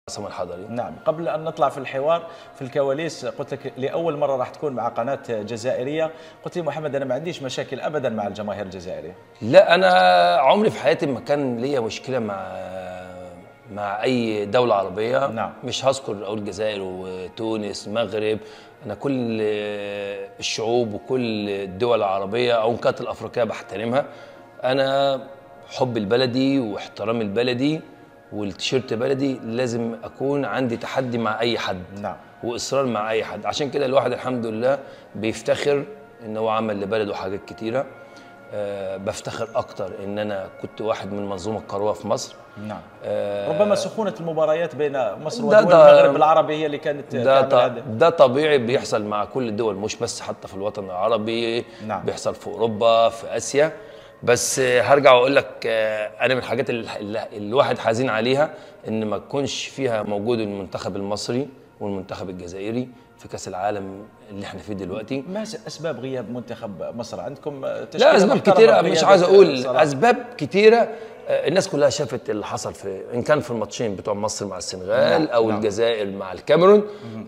عصام الحضري نعم قبل ان نطلع في الحوار في الكواليس قلت لك لاول مره راح تكون مع قناه جزائريه قلت لي محمد انا ما عنديش مشاكل ابدا مع الجماهير الجزائريه لا انا عمري في حياتي ما كان ليا مشكله مع مع اي دوله عربيه نعم. مش هذكر اقول الجزائر وتونس المغرب انا كل الشعوب وكل الدول العربيه او كانت الافريقيه بحترمها انا حب البلدي واحترام البلدي والتيشيرت بلدي لازم اكون عندي تحدي مع اي حد نعم. واصرار مع اي حد عشان كده الواحد الحمد لله بيفتخر ان هو عمل لبلده حاجات كتيره أه بفتخر اكتر ان انا كنت واحد من منظومه القروه في مصر نعم آه، ربما سخونه المباريات بين مصر ده- ودول ده- المغرب العربي هي اللي كانت ده تعمل ط- هذا. ده طبيعي بيحصل مع كل الدول مش بس حتى في الوطن العربي نعم. بيحصل في اوروبا في اسيا بس آه، هرجع واقول لك آه، انا من الحاجات اللي اللي الواحد حزين عليها ان ما تكونش فيها موجود المنتخب المصري والمنتخب الجزائري في كاس العالم اللي احنا فيه دلوقتي ما س- اسباب غياب منتخب مصر عندكم لا تشكيلة اسباب محترمة كتيره مش بقيادة عايز اقول صلاح. اسباب كتيره آه، الناس كلها شافت اللي حصل في ان كان في الماتشين بتوع مصر مع السنغال نعم، او نعم. الجزائر مع الكاميرون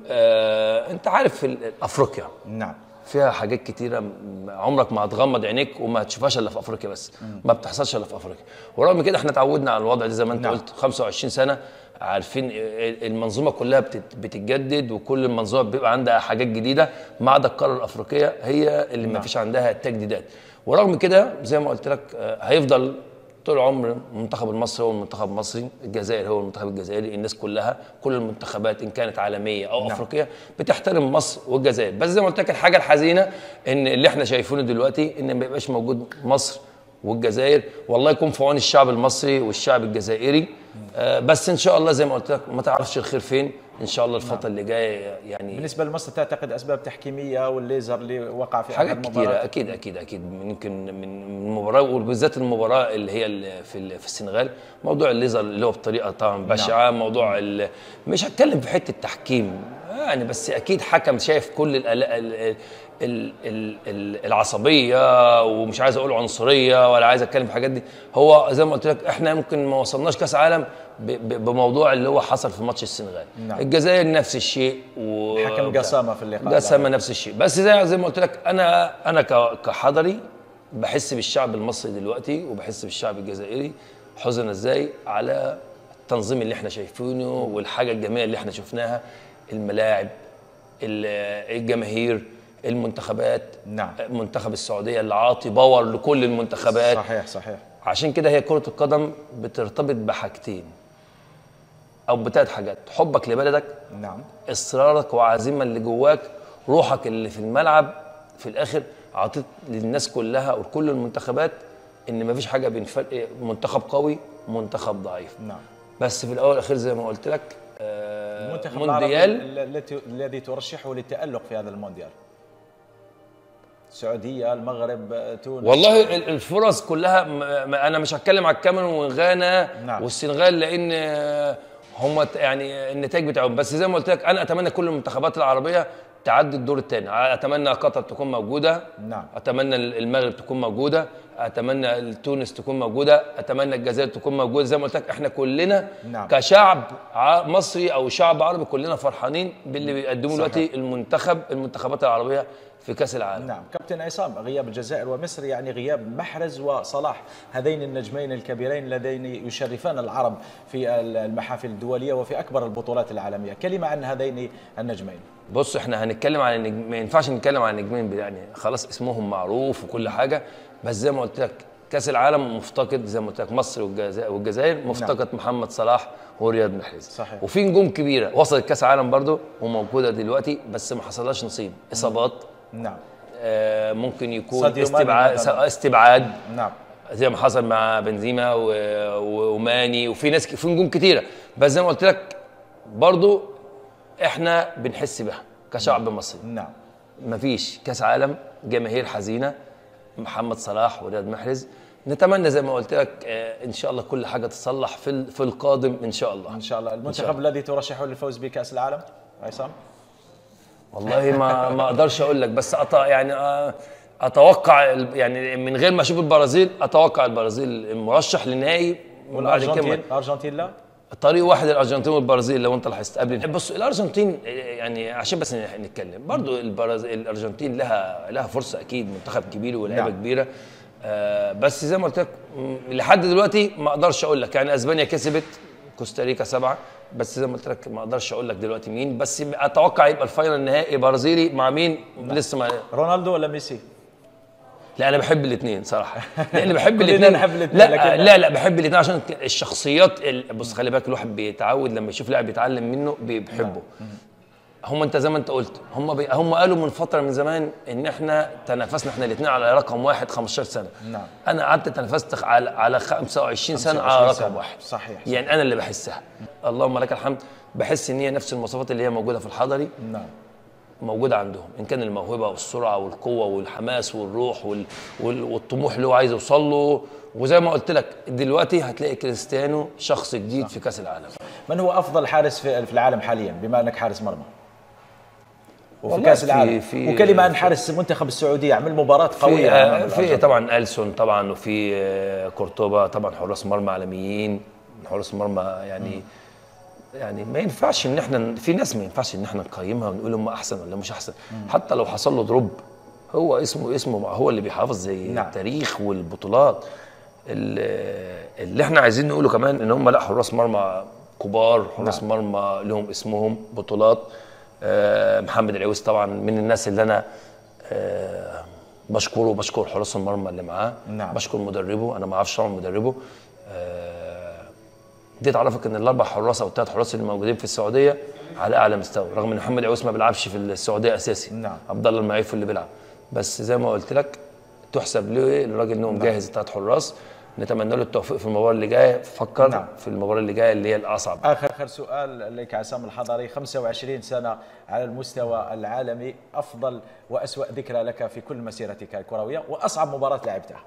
آه انت عارف في ال- افريقيا نعم فيها حاجات كتيره م- عمرك ما هتغمض عينيك وما هتشوفهاش الا في افريقيا بس ما بتحصلش الا في افريقيا ورغم كده احنا اتعودنا على الوضع ده زي ما انت نعم. قلت 25 سنه عارفين المنظومه كلها بتت- بتتجدد وكل المنظومه بيبقى عندها حاجات جديده ما عدا القاره الافريقيه هي اللي ما فيش عندها تجديدات ورغم كده زي ما قلت لك آه، هيفضل طول عمر المنتخب المصري هو المنتخب المصري الجزائر هو المنتخب الجزائري الناس كلها كل المنتخبات ان كانت عالميه او نعم. افريقيه بتحترم مصر والجزائر بس زي ما قلت لك الحاجه الحزينه ان اللي احنا شايفينه دلوقتي ان ما يبقاش موجود مصر والجزائر والله يكون في عون الشعب المصري والشعب الجزائري آه بس ان شاء الله زي ما قلت لك ما تعرفش الخير فين ان شاء الله الفتره اللي جايه يعني بالنسبه لمصر تعتقد اسباب تحكيميه والليزر اللي وقع في حاجات آخر كتيرة مباراة؟ أكيد أكيد أكيد يمكن من من المباراة وبالذات المباراة اللي هي ال- في ال- في السنغال موضوع الليزر اللي هو بطريقة طبعا بشعة موضوع ال- مش هتكلم في حتة تحكيم يعني بس أكيد حكم شايف كل ال ال ال ال ال ال العصبية ومش عايز أقول عنصرية ولا عايز أتكلم في الحاجات دي هو زي ما قلت لك إحنا ممكن ما وصلناش كأس عالم ب- ب- بموضوع اللي هو حصل في ماتش السنغال نعم. الجزائر نفس الشيء و حكم قسامة في اللقاء قسامة نفس الشيء بس زي زي ما قلت لك انا انا ك- كحضري بحس بالشعب المصري دلوقتي وبحس بالشعب الجزائري حزن ازاي على التنظيم اللي احنا شايفينه والحاجه الجميله اللي احنا شفناها الملاعب ال- الجماهير المنتخبات نعم. منتخب السعوديه اللي عاطي باور لكل المنتخبات صحيح صحيح عشان كده هي كرة القدم بترتبط بحاجتين أو بثلاث حاجات حبك لبلدك نعم اصرارك وعزيمه اللي جواك روحك اللي في الملعب في الاخر عطيت للناس كلها ولكل المنتخبات ان مفيش حاجه بين فرق منتخب قوي ومنتخب ضعيف نعم بس في الاول والاخير زي ما قلت لك آه، المنتخب العربي مونديال التي الذي ترشحه للتألق في هذا المونديال السعودية المغرب تونس والله ال- الفرص كلها م- م- انا مش هتكلم على الكاميرون وغانا نعم. والسنغال لان آه، هم ت- يعني النتائج بتاعهم بس زي ما قلت لك انا اتمنى كل المنتخبات العربيه تعدي الدور الثاني اتمنى قطر تكون موجوده نعم. اتمنى المغرب تكون موجوده اتمنى تونس تكون موجوده اتمنى الجزائر تكون موجوده زي ما قلت لك احنا كلنا نعم. كشعب ع- مصري او شعب عربي كلنا فرحانين باللي بيقدموه صحيح. دلوقتي المنتخب المنتخبات العربيه في كاس العالم نعم كابتن عصام غياب الجزائر ومصر يعني غياب محرز وصلاح هذين النجمين الكبيرين اللذين يشرفان العرب في المحافل الدولية وفي أكبر البطولات العالمية كلمة عن هذين النجمين بص احنا هنتكلم عن النجم ما ينفعش نتكلم عن النجمين يعني خلاص اسمهم معروف وكل حاجه بس زي ما قلت لك كاس العالم مفتقد زي ما قلت لك مصر والجزائر, والجزائر مفتقد محمد صلاح ورياض محرز صحيح. وفي نجوم كبيره وصلت كاس العالم برضو وموجوده دلوقتي بس ما حصلهاش نصيب اصابات نعم آه ممكن يكون ساديو ماني استبعاد مثلاً. استبعاد نعم زي ما حصل مع بنزيما و- و- وماني وفي ناس ك- في نجوم كتيره بس زي ما قلت لك برضو احنا بنحس بها كشعب مصري نعم مفيش كاس عالم جماهير حزينه محمد صلاح ورياض محرز نتمنى زي ما قلت لك آه، ان شاء الله كل حاجه تصلح في ال- في القادم ان شاء الله إن شاء الله المنتخب الذي ترشحه للفوز بكأس العالم عصام والله ما ما اقدرش اقول لك بس أط... يعني آه، اتوقع ال- يعني من غير ما اشوف البرازيل اتوقع البرازيل المرشح للنهائي وبعد كده والأرجنتين الأرجنتين لا طريق واحد الارجنتين والبرازيل لو انت لاحظت قبل بص الارجنتين يعني عشان بس نتكلم برضو البرازيل الارجنتين لها لها فرصه اكيد منتخب كبير ولاعيبه نعم. كبيره آه بس زي ما قلت لك م- لحد دلوقتي ما اقدرش اقول لك يعني اسبانيا كسبت كوستاريكا سبعه بس زي ما قلت لك ما اقدرش اقول لك دلوقتي مين بس اتوقع يبقى الفاينل النهائي برازيلي مع مين لسه ما رونالدو ولا ميسي لا انا بحب الاثنين صراحه لان بحب كلنا الاثنين نحب الاتنين، لا لكن- لا لا بحب الاثنين عشان الشخصيات ال- بص خلي بالك الواحد بيتعود لما يشوف لاعب يتعلم منه بي- بيحبه هم انت زي ما انت قلت هم بي هم قالوا من فتره من زمان ان احنا تنافسنا احنا الاثنين على رقم واحد 15 سنه نعم. انا قعدت تنافست على على 25 سنه على 25 رقم سنة. واحد صحيح. يعني انا اللي بحسها اللهم لك الحمد بحس ان هي نفس المواصفات اللي هي موجوده في الحضري نعم موجوده عندهم ان كان الموهبه والسرعه والقوه والحماس والروح وال... وال... والطموح اللي هو عايز يوصل له وزي ما قلت لك دلوقتي هتلاقي كريستيانو شخص جديد في كاس العالم من هو افضل حارس في في العالم حاليا بما انك حارس مرمى وفي والله كاس في- العالم في- وكلمه عن في- حارس المنتخب السعودي عمل مباراه قويه في أمام آه، في الأرجنتين. طبعا السون طبعا وفي آه، كورتوبا طبعا حراس مرمى عالميين حراس مرمى يعني يعني ما ينفعش ان احنا في ناس ما ينفعش ان احنا نقيمها ونقول هم احسن ولا مش احسن حتى لو حصل له دروب هو اسمه اسمه هو اللي بيحافظ زي نعم. التاريخ والبطولات ال- اللي احنا عايزين نقوله كمان ان هم لا حراس مرمى كبار حراس نعم. مرمى لهم اسمهم بطولات آه، محمد العويس طبعا من الناس اللي انا آه، بشكره وبشكر حراس المرمى اللي معاه نعم. بشكر مدربه انا ما اعرفش طبعا مدربه آه، دي تعرفك ان الاربع حراس او الثلاث حراس اللي موجودين في السعوديه على اعلى مستوى رغم ان محمد عويس ما بيلعبش في السعوديه اساسي نعم. عبد الله المعيف اللي بيلعب بس زي ما قلت لك تحسب له الراجل انه مجهز الثلاث حراس نتمنى له التوفيق في المباراه اللي جايه فكر نعم. في المباراه اللي جايه اللي هي الاصعب اخر آخر سؤال لك عصام الحضري 25 سنه على المستوى العالمي افضل واسوا ذكرى لك في كل مسيرتك الكرويه واصعب مباراه لعبتها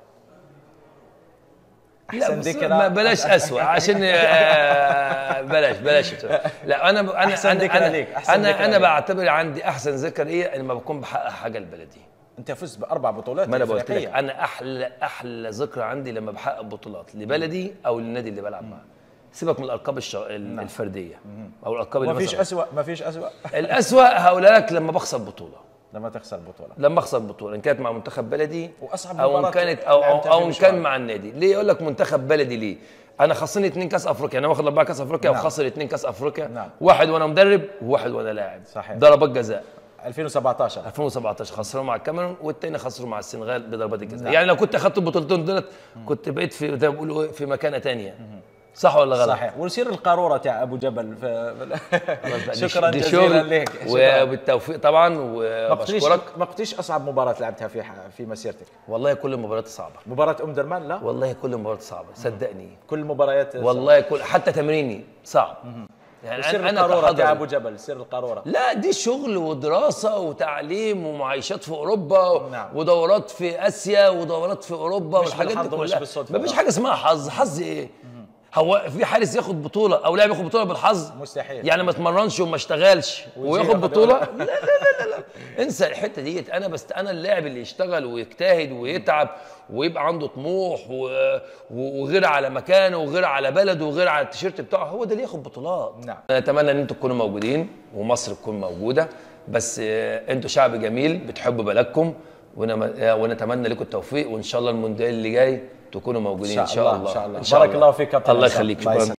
لا احسن بس ذكرى ما بلاش اسوء عشان آه، بلاش بلاش لا انا انا أحسن انا ذكرى انا, ليك، أحسن أنا, ذكرى أنا ليك. بعتبر عندي احسن ذكر ايه لما بكون بحقق حاجه لبلدي انت فزت باربع بطولات ما انا قلت لك إفريقية. انا احلى احلى ذكرى عندي لما بحقق بطولات لبلدي او للنادي اللي بلعب معاه سيبك من الالقاب الش... الفرديه او الالقاب اللي ما فيش مثلا اسوا ما فيش اسوا الاسوأ هقول لك لما بخسر بطوله لما تخسر بطوله لما اخسر بطوله ان كانت مع منتخب بلدي وأصعب او ان مباراة كانت او او, لعبتها أو في ان مشوارك. كان مع النادي ليه يقول لك منتخب بلدي ليه انا خسرني اثنين كاس افريقيا انا واخد اربعه كاس افريقيا نعم. وخسر اثنين كاس افريقيا نعم. واحد وانا مدرب وواحد وانا لاعب صحيح. ضربات جزاء 2017 2017 خسروا مع الكاميرون والتاني خسروا مع السنغال بضربات الجزاء نعم. يعني لو كنت اخدت البطولتين دولت كنت بقيت في زي ما بيقولوا إيه، في مكانه تانية صح ولا غلط؟ صحيح ونصير القاروره تاع ابو جبل في دي شكرا دي جزيلا شغل لك شكرا وبالتوفيق طبعا ما قلتليش وبشكرك ما قلتليش اصعب مباراه لعبتها في ح- في مسيرتك والله كل المباريات صعبه مباراه ام درمان لا والله كل المباريات صعبه صدقني كل المباريات والله كل حتى تمريني صعب يعني سر انا انا القاروره تاع كحضري ابو جبل سر القاروره لا دي شغل ودراسه وتعليم ومعايشات في اوروبا نعم. ودورات في اسيا ودورات في اوروبا مش والحاجات دي بالحظ ومش كلها بالصدفة. مفيش حاجه اسمها حظ حظ ايه هو في حارس ياخد بطوله او لاعب ياخد بطوله بالحظ مستحيل. يعني ما اتمرنش وما اشتغلش وياخد ياخد بطوله لا لا لا لا, لا. انسى الحته ديت انا بس انا اللاعب اللي يشتغل ويجتهد ويتعب ويبقى عنده طموح و... و- وغير على مكانه وغير على بلده وغير على التيشيرت بتاعه هو ده اللي ياخد بطولات نعم. أنا اتمنى ان انتم تكونوا موجودين ومصر تكون موجوده بس آه، انتوا شعب جميل بتحبوا بلدكم ونم- آه، ونتمنى لكم التوفيق وان شاء الله المونديال اللي جاي تكونوا موجودين إن شاء الله، إن شاء الله. بارك الله فيك كابتن الله عصام. يخليك الله شكرا يسلمك.